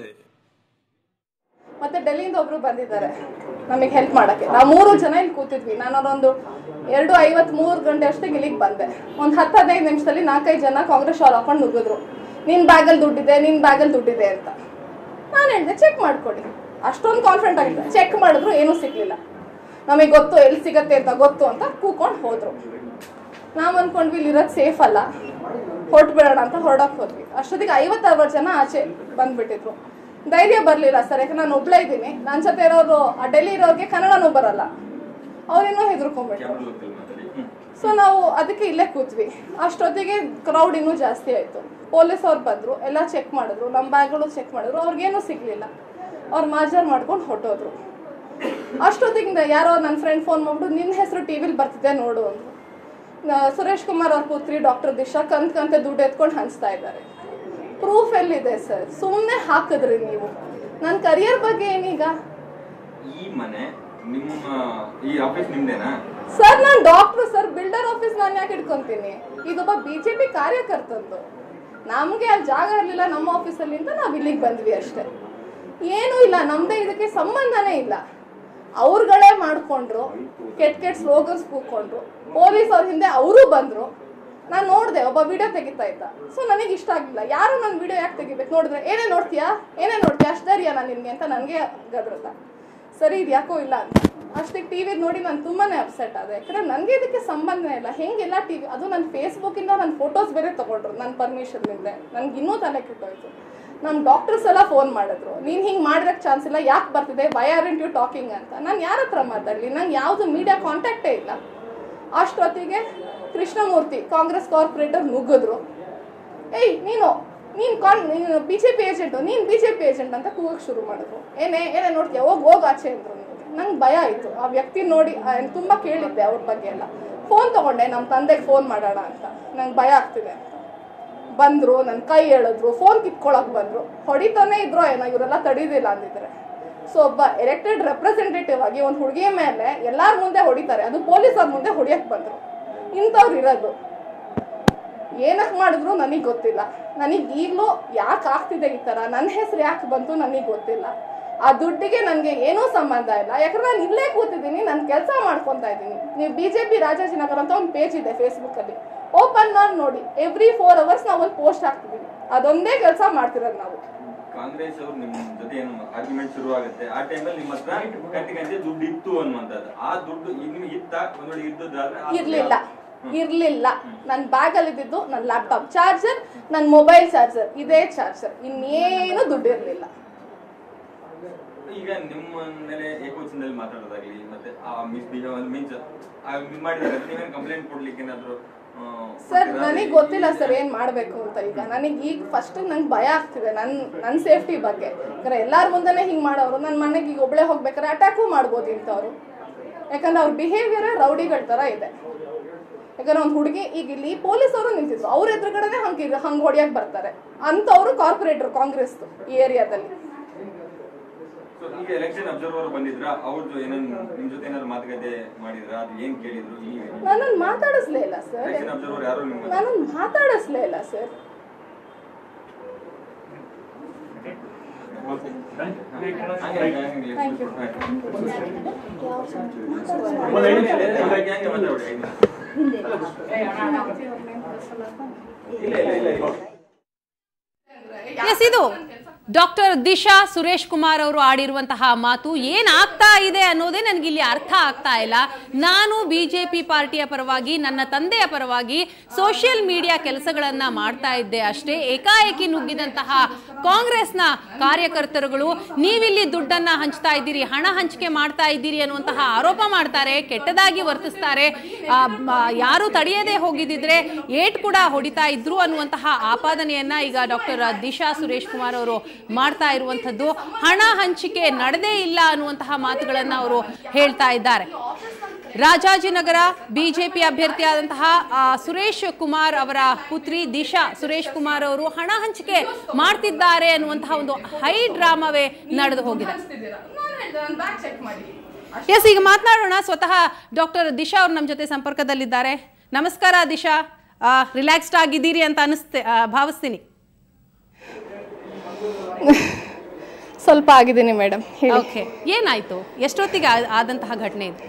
ಮತ್ತೆ ಡೆಲ್ಲಿಯಿಂದ ಒಬ್ರು ಬಂದಿದ್ದಾರೆ ನಮಗೆ ಹೆಲ್ಪ್ ಮಾಡಕ್ಕೆ ನಾವು ಮೂರು ಜನ ಇಲ್ಲಿ ಕೂತಿದ್ವಿ ನಾನು ಅದೊಂದು ಎರಡು ಐವತ್ ಮೂರು ಗಂಟೆ ಅಷ್ಟಕ್ಕೆ ಇಲ್ಲಿಗೆ ಬಂದೆ ಒಂದು ಹತ್ತು ಹದಿನೈದು ನಿಮಿಷದಲ್ಲಿ ನಾಲ್ಕೈದು ಜನ ಕಾಂಗ್ರೆಸ್ ಶಾಲ್ ಹಾಕೊಂಡು ನುಗ್ಗಿದ್ರು ನಿನ್ ಬ್ಯಾಗಲ್ಲಿ ದುಡ್ಡಿದೆ ನಿನ್ ಬ್ಯಾಗಲ್ಲಿ ದುಡ್ಡಿದೆ ಅಂತ ನಾನು ಹೇಳಿದೆ ಚೆಕ್ ಮಾಡ್ಕೊಡಿ ಅಷ್ಟೊಂದು ಕಾನ್ಫಿಡೆಂಟ್ ಆಗಿದ್ದೆ ಚೆಕ್ ಮಾಡಿದ್ರು ಏನೂ ಸಿಗ್ಲಿಲ್ಲ ನಮಗೆ ಗೊತ್ತು ಎಲ್ಲಿ ಸಿಗತ್ತೆ ಅಂತ ಗೊತ್ತು ಅಂತ ಕೂಕೊಂಡು ಹೋದ್ರು ನಾವು ಅನ್ಕೊಂಡ್ವಿ ಇಲ್ಲಿ ಇರೋದು ಸೇಫ್ ಅಲ್ಲ ಹೊರಟು ಬಿಡೋಣ ಅಂತ ಹೊರಡಕ್ ಹೋದ್ವಿ ಅಷ್ಟೊತ್ತಿಗೆ ಐವತ್ತರವತ್ತು ಜನ ಆಚೆ ಬಂದ್ಬಿಟ್ಟಿದ್ರು ಧೈರ್ಯ ಬರಲಿಲ್ಲ ಸರ್ ಯಾಕಂದ್ರೆ ನಾನು ಒಬ್ಳೇ ಇದ್ದೀನಿ ನನ್ನ ಜೊತೆ ಇರೋರು ಆ ಡೆಲ್ಲಿ ಇರೋರಿಗೆ ಕನ್ನಡನೂ ಬರಲ್ಲ ಅವ್ರೇನೋ ಹೆದರ್ಕೊಂಡ್ಬಿಟ್ರು ಸೊ ನಾವು ಅದಕ್ಕೆ ಇಲ್ಲೇ ಕೂತ್ವಿ ಅಷ್ಟೊತ್ತಿಗೆ ಕ್ರೌಡ್ ಇನ್ನೂ ಜಾಸ್ತಿ ಆಯಿತು ಪೊಲೀಸ್ ಅವ್ರು ಬಂದರು ಎಲ್ಲ ಚೆಕ್ ಮಾಡಿದ್ರು ನಮ್ಮ ಬ್ಯಾಗ್ಗಳು ಚೆಕ್ ಮಾಡಿದ್ರು ಅವ್ರಿಗೇನೂ ಸಿಗಲಿಲ್ಲ ಅವ್ರು ಮಾಜರ್ ಮಾಡ್ಕೊಂಡು ಹೊಟ್ಟೋದ್ರು ಅಷ್ಟೊತ್ತಿಗೆ ಯಾರೋ ನನ್ನ ಫ್ರೆಂಡ್ ಫೋನ್ ಮಾಡ್ಬಿಟ್ಟು ನಿನ್ನ ಹೆಸರು ಟಿ ವಿಲಿ ಬರ್ತಿದೆ ನೋಡು ಅಂದರು ನ- ಸುರೇಶ್ ಕುಮಾರ್ ಅವ್ರ ಪುತ್ರಿ ಡಾಕ್ಟರ್ ದಿಶಾ ಕಂತ್ ಕಂತೆ ದುಡ್ಡು ಎತ್ಕೊಂಡು ಹಂಚ್ತಾ ಇದ್ದಾರೆ ಪ್ರೂಫ್ ಎಲ್ಲಿದೆ ಸರ್ ಸುಮ್ಮನೆ ಹಾಕಿದ್ರಿ ನೀವು ನನ್ನ ಕರಿಯರ್ ಬಗ್ಗೆ ಏನೀಗ ಈ ಮನೆ ನಿಮ್ಮ ಈ ಆಫೀಸ್ ನಿಮ್ದೇನಾ ಸರ್ ನಾನು ಡಾಕ್ಟ್ರು ಸರ್ ಬಿಲ್ಡರ್ ಆಫೀಸ್ ನಾನು ಯಾಕೆ ಇಟ್ಕೊಂತೀನಿ ಇದೊಬ್ಬ ಬಿ ಜೆ ಪಿ ಕಾರ್ಯಕರ್ತಂದು ನಮಗೆ ಅಲ್ಲಿ ಜಾಗ ಇರಲಿಲ್ಲ ನಮ್ಮ ಆಫೀಸಲ್ಲಿ ಅಂತ ನಾವು ಇಲ್ಲಿಗೆ ಬಂದ್ವಿ ಅಷ್ಟೇ ಏನೂ ಇಲ್ಲ ನಮ್ಮದೇ ಇದಕ್ಕೆ ಸಂಬಂಧನೇ ಇಲ್ಲ ಅವ್ರುಗಳೇ ಮಾಡ್ಕೊಂಡ್ರು ಕೆಟ್ಟ ಕೆಟ್ಟ ಸ್ಲೋಗನ್ಸ್ ಕೂತ್ಕೊಂಡ್ರು ಪೊಲೀಸ್ ಅವ್ರ ಹಿಂದೆ ಅವರು ಬಂದರು ನಾನು ನೋಡಿದೆ ಒಬ್ಬ ವಿಡಿಯೋ ತೆಗಿತಾ ಇದ್ದ ಸೊ ನನಗೆ ಇಷ್ಟ ಆಗಲಿಲ್ಲ ಯಾರು ನನ್ನ ವಿಡಿಯೋ ಯಾಕೆ ತೆಗಿಬೇಕು ನೋಡಿದ್ರೆ ಏನೇ ನೋಡ್ತೀಯಾ ಏನೇ ನೋಡ್ತೀಯಾ ಅಷ್ಟು ಧೈರ್ಯ ನಾನು ನಿನಗೆ ಅಂತ ನನಗೆ ಗದ್ರತ ಸರಿ ಇದು ಯಾಕೋ ಇಲ್ಲ ಅಂತ ಅಷ್ಟಕ್ಕೆ ಟಿ ವಿ ನೋಡಿ ನಾನು ತುಂಬಾನೇ ಅಪ್ಸೆಟ್ ಆದೆ ಯಾಕಂದ್ರೆ ನನಗೆ ಇದಕ್ಕೆ ಸಂಬಂಧ ಇಲ್ಲ ಹೆಂಗೆಲ್ಲ ಟಿ ವಿ ಅದು ನನ್ನ ಫೇಸ್ಬುಕ್ಕಿಂದ ನನ್ನ ಫೋಟೋಸ್ ಬೇರೆ ತಗೊಂಡ್ರು ನನ್ನ ಪರ್ಮಿಷನ್ ಇಲ್ಲದೆ ನನಗೆ ಇನ್ನೂ ತಲೆ ಕೆಟ್ಟೋಯ್ತು ನಮ್ಮ ಡಾಕ್ಟರ್ಸ್ ಎಲ್ಲ ಫೋನ್ ಮಾಡಿದ್ರು ನೀನು ಹಿಂಗೆ ಮಾಡಿರೋಕ್ಕೆ ಚಾನ್ಸ್ ಇಲ್ಲ ಯಾಕೆ ಬರ್ತಿದೆ ವೈ ಆರ್ ಯು ಟಾಕಿಂಗ್ ಅಂತ ನಾನು ಯಾರ ಹತ್ರ ಮಾತಾಡಲಿ ನಂಗೆ ಯಾವುದು ಮೀಡಿಯಾ ಕಾಂಟ್ಯಾಕ್ಟೇ ಇಲ್ಲ ಅಷ್ಟೊತ್ತಿಗೆ ಕೃಷ್ಣಮೂರ್ತಿ ಕಾಂಗ್ರೆಸ್ ಕಾರ್ಪೊರೇಟರ್ ನುಗ್ಗಿದ್ರು ಏಯ್ ನೀನು ನೀನು ಕಾನ್ ನೀನು ಬಿ ಜೆ ಪಿ ಏಜೆಂಟು ನೀನು ಬಿ ಜೆ ಪಿ ಏಜೆಂಟ್ ಅಂತ ಕೂಗಕ್ಕೆ ಶುರು ಮಾಡಿದ್ರು ಏನೇ ಏನೇ ನೋಡ್ತೀಯ ಹೋಗಿ ಹೋಗಿ ಆಚೆ ಅಂದ್ರು ನಂಗೆ ಭಯ ಆಯಿತು ಆ ವ್ಯಕ್ತಿ ನೋಡಿ ಆ, ತುಂಬ ಕೇಳಿದ್ದೆ ಅವ್ರ ಬಗ್ಗೆ ಎಲ್ಲ ಫೋನ್ ತಗೊಂಡೆ ನಮ್ಮ ತಂದೆಗೆ ಫೋನ್ ಮಾಡೋಣ ಅಂತ ನಂಗೆ ಭಯ ಆಗ್ತಿದೆ ಅಂತ ಬಂದರು ನನ್ನ ಕೈ ಎಳೆದ್ರು ಫೋನ್ ಕಿತ್ಕೊಳಕ್ ಬಂದರು ಹೊಡಿತಾನೆ ಇದ್ರೋ ಏನೋ ಇವರೆಲ್ಲ ತಡೀದಿಲ್ಲ ಅಂದಿದ್ರೆ ಸೊ ಒಬ್ಬ ಎಲೆಕ್ಟೆಡ್ ರೆಪ್ರೆಸೆಂಟೇಟಿವ್ ಆಗಿ ಒಂದು ಹುಡುಗಿಯ ಮೇಲೆ ಎಲ್ಲಾರ ಮುಂದೆ ಹೊಡಿತಾರೆ ಅದು ಪೊಲೀಸರ ಮುಂದೆ ಹೊಡಿಯಕ್ಕೆ ಬಂದರು ಇಂಥವ್ರು ಇರೋದು ಏನಕ್ಕೆ ಮಾಡಿದ್ರು ನನಗೆ ಗೊತ್ತಿಲ್ಲ ನನಗೆ ಈಗಲೂ ಯಾಕೆ ಆಗ್ತಿದೆ ಈ ಥರ ನನ್ನ ಹೆಸರು ಯಾಕೆ ಬಂತು ನನಗೆ ಗೊತ್ತಿಲ್ಲ ಆ ದುಡ್ಡಿಗೆ ನನಗೆ ಏನೂ ಸಂಬಂಧ ಇಲ್ಲ ಯಾಕಂದ್ರೆ ನಾನು ಇಲ್ಲೇ ಕೂತಿದ್ದೀನಿ ನಾನು ಕೆಲಸ ಮಾಡ್ಕೊತಾ ಇದ್ದೀನಿ ನೀವು ಬಿ ಜೆ ಪಿ ರಾಜಾಜಿನಗರ ಅಂತ ಒಂದು ಪೇಜ್ ಇದೆ ಫೇಸ್ಬುಕ್ಕಲ್ಲಿ ಓಪನ್ ಮಾಡಿ ನೋಡಿ ಎವ್ರಿ ಫೋರ್ ಅವರ್ಸ್ ನಾವು ಒಂದು ಪೋಸ್ಟ್ ಹಾಕ್ತಿದ್ದೀವಿ ಅದೊಂದೇ ಕೆಲಸ ಮಾಡ್ತಿರೋದು ನಾವು ಕಾಂಗ್ರೆಸ್ ಅವ್ರು ನಿಮ್ ಜೊತೆ ಏನು ಆರ್ಗ್ಯುಮೆಂಟ್ ಶುರು ಆಗುತ್ತೆ ಆ ಟೈಮಲ್ಲಿ ನಿಮ್ಮ ಹತ್ರ ಗಂಟೆ ಗಂಟೆ ದುಡ್ಡು ಇತ್ತು ಅನ್ನುವಂಥದ್ದು ಆ ದುಡ್ಡು ಈಗ ನಿಮ್ಗೆ ಇತ್ತ ಒಂದ್ ವೇಳೆ ಇದ್ದದ್ದಾದ್ರೆ ಆ ದುಡ್ಡು ಇರ್ಲಿಲ್ಲ ಇರ್ಲಿಲ್ಲ ನನ್ನ ಬ್ಯಾಗಲ್ಲಿ ಇದ್ದಿದ್ದು ನನ್ನ ಲ್ಯಾಪ್ಟಾಪ್ ಚಾರ್ಜರ್ ನನ್ನ ಮೊಬೈಲ್ ಚಾರ್ಜರ್ ಇದೇ ಚಾರ್ಜರ್ ಇನ್ನೇನು ದುಡ್ಡು ಇರಲಿಲ್ಲ ಈಗ ನಿಮ್ಮ ಮೇಲೆ ಏಕವಚನದಲ್ಲಿ ಮಾತಾಡೋದಾಗ್ಲಿ ಮತ್ತೆ ಆ ಮಿಸ್ ಬಿಹೇವ್ ಮೀನ್ಸ್ ಮಾಡಿದಾಗ ನೀವೇನು ಕಂಪ್ಲೇಂಟ್ ಕೊಡ್ಲಿಕ್ಕೆ ಏನಾದ್ರು ಆ, ಸರ್ ಕೊಡ್ತೀರಾ? ನನಗೆ ಗೊತ್ತಿಲ್ಲ ಸರ್ ಏನು ಮಾಡಬೇಕು ಅಂತ ಈಗ ನನಗೆ ಈಗ ಫಸ್ಟ್ ನಂಗೆ ಭಯ ಆಗ್ತಿದೆ ನನ್ನ ನನ್ನ ಸೇಫ್ಟಿ ಬಗ್ಗೆ ಯಾಕಂದ್ರೆ ಎಲ್ಲಾರ ಮುಂದೆನೇ ಹಿಂಗೆ ಮಾಡೋರು ನನ್ನ ಮನೆಗೆ ಈಗ ಒಬ್ಳೆ ಹೋಗ್ಬೇಕಾದ್ರೆ ಅಟ್ಯಾಕು ಮಾಡ್ಬೋದು ಇಂಥವ್ರು ಯಾಕಂದ್ರೆ ಅವ್ರ ಬಿಹೇವಿಯರ್ ರೌಡಿಗಳ ಥರ ಇದೆ ಯಾಕಂದ್ರೆ ಒಂದು ಹುಡುಗಿ ಈಗ ಇಲ್ಲಿ ಪೊಲೀಸ್ ಅವರು ನಿಂತಿದ್ರು ಅವ್ರ ಎದುರುಗಡೆನೆ ಹಂಗೆ ಹಂಗೆ ಹೊಡಿಯಕ್ಕೆ ಬರ್ತಾರೆ ಅಂಥವ್ರು ಕಾರ್ಪೊರೇಟರ್ ಕಾಂಗ್ರೆಸ್ ಈ ಏರಿಯಾದಲ್ಲಿ So, ಈಗ ಎಲೆಕ್ಷನ್ ಅಬ್ಸರ್ವರ್ ಬಂದಿದ್ರ ಅವ್ರದ್ದು ಏನೇನು ನಿಮ್ ಜೊತೆ ಏನಾದ್ರು ಮಾತುಕತೆ ಮಾಡಿದ್ರ ಅದು ಏನ್ ಕೇಳಿದ್ರು ನೀವೇ ನನ್ನನ್ನು ಮಾತಾಡಿಸ್ಲೇ ಇಲ್ಲ ಸರ್ ಎಲೆಕ್ಷನ್ ಅಬ್ಸರ್ವರ್ ಯಾರು ನಿಮ್ಮ ನನ್ನನ್ನು ಮಾತಾಡಿಸ್ಲೇ ಇಲ್ಲ ಸರ್ ಹಂಗೆ, ಹಂಗೆ, ಹಂಗೆ. Thank you. ಹಂಗೆ, ಹಂಗೆ ಮಾತಾಡ್ಬಿಡಿ, ಐದು ನಿಮಿಷ. ಇಲ್ಲ ಇಲ್ಲ ಇಲ್ಲ ಇಲ್ಲ ಎಸ್ ಇದು ಡಾಕ್ಟರ್ ದಿಶಾ ಸುರೇಶ್ ಕುಮಾರ್ ಅವರು ಆಡಿರುವಂತಹ ಮಾತು ಏನಾಗ್ತಾ ಇದೆ ಅನ್ನೋದೇ ನನಗೆ ಇಲ್ಲಿ ಅರ್ಥ ಆಗ್ತಾ ಇಲ್ಲ ನಾನು ಬಿಜೆಪಿ ಪಾರ್ಟಿಯ ಪರವಾಗಿ ನನ್ನ ತಂದೆಯ ಪರವಾಗಿ ಸೋಷಿಯಲ್ ಮೀಡಿಯಾ ಕೆಲಸಗಳನ್ನ ಮಾಡ್ತಾ ಇದ್ದೆ ಅಷ್ಟೇ ಏಕಾಏಕಿ ನುಗ್ಗಿದಂತಹ ಕಾಂಗ್ರೆಸ್ನ ಕಾರ್ಯಕರ್ತರುಗಳು ನೀವಿಲ್ಲಿ ದುಡ್ಡನ್ನ ಹಂಚ್ತಾ ಇದ್ದೀರಿ ಹಣ ಹಂಚಿಕೆ ಮಾಡ್ತಾ ಇದ್ದೀರಿ ಅನ್ನುವಂತಹ ಆರೋಪ ಮಾಡ್ತಾರೆ ಕೆಟ್ಟದಾಗಿ ವರ್ತಿಸ್ತಾರೆ ಆ, ಮ- ಯಾರು ತಡೆಯದೇ ಹೋಗಿದ್ದಿದ್ರೆ ಏಟ್ ಕೂಡ ಹೊಡಿತಾ ಇದ್ರು ಅನ್ನುವಂತಹ ಆಪಾದನೆಯನ್ನ ಈಗ ಡಾಕ್ಟರ್ ದಿಶಾ ಸುರೇಶ್ ಕುಮಾರ್ ಅವರು ಮಾಡ್ತಾ ಇರುವಂತದ್ದು ಹಣ ಹಂಚಿಕೆ ನಡೆದೇ ಇಲ್ಲ ಅನ್ನುವಂತಹ ಮಾತುಗಳನ್ನ ಅವರು ಹೇಳ್ತಾ ಇದ್ದಾರೆ ರಾಜಾಜಿನಗರ ಬಿಜೆಪಿ ಅಭ್ಯರ್ಥಿಯಾದಂತಹ ಆ, ಸುರೇಶ್ ಕುಮಾರ್ ಅವರ ಪುತ್ರಿ ದಿಶಾ ಸುರೇಶ್ ಕುಮಾರ್ ಅವರು ಹಣ ಹಂಚಿಕೆ ಮಾಡ್ತಿದ್ದಾರೆ ಅನ್ನುವಂತಹ ಒಂದು ಹೈ ಡ್ರಾಮಾವೇ ನಡೆದು ಹೋಗಿದೆ ನಾನು ಹೇಳ್ದೆ ನನ್ನ ಬ್ಯಾಗ್ ಚೆಕ್ ಮಾಡಿ ಎಸ್ ಈಗ ಮಾತನಾಡೋಣ ಸ್ವತಃ ಡಾಕ್ಟರ್ ದಿಶಾ ಅವ್ರು ನಮ್ಮ ಜೊತೆ ಸಂಪರ್ಕದಲ್ಲಿದ್ದಾರೆ ನಮಸ್ಕಾರ ದಿಶಾ ರಿಲ್ಯಾಕ್ಸ್ಡ್ ಆಗಿದ್ದೀರಿ ಅಂತ ಅನಿಸ್ತೆ ಆ, ಭಾವಿಸ್ತೀನಿ ಸ್ವಲ್ಪ ಆಗಿದ್ದೀನಿ ಮೇಡಮ್ ಹೇಳಿ ಓಕೆ ಏನಾಯ್ತು ಎಷ್ಟೊತ್ತಿಗೆ ಆ- ಆದಂತಹ ಘಟನೆ ಇದು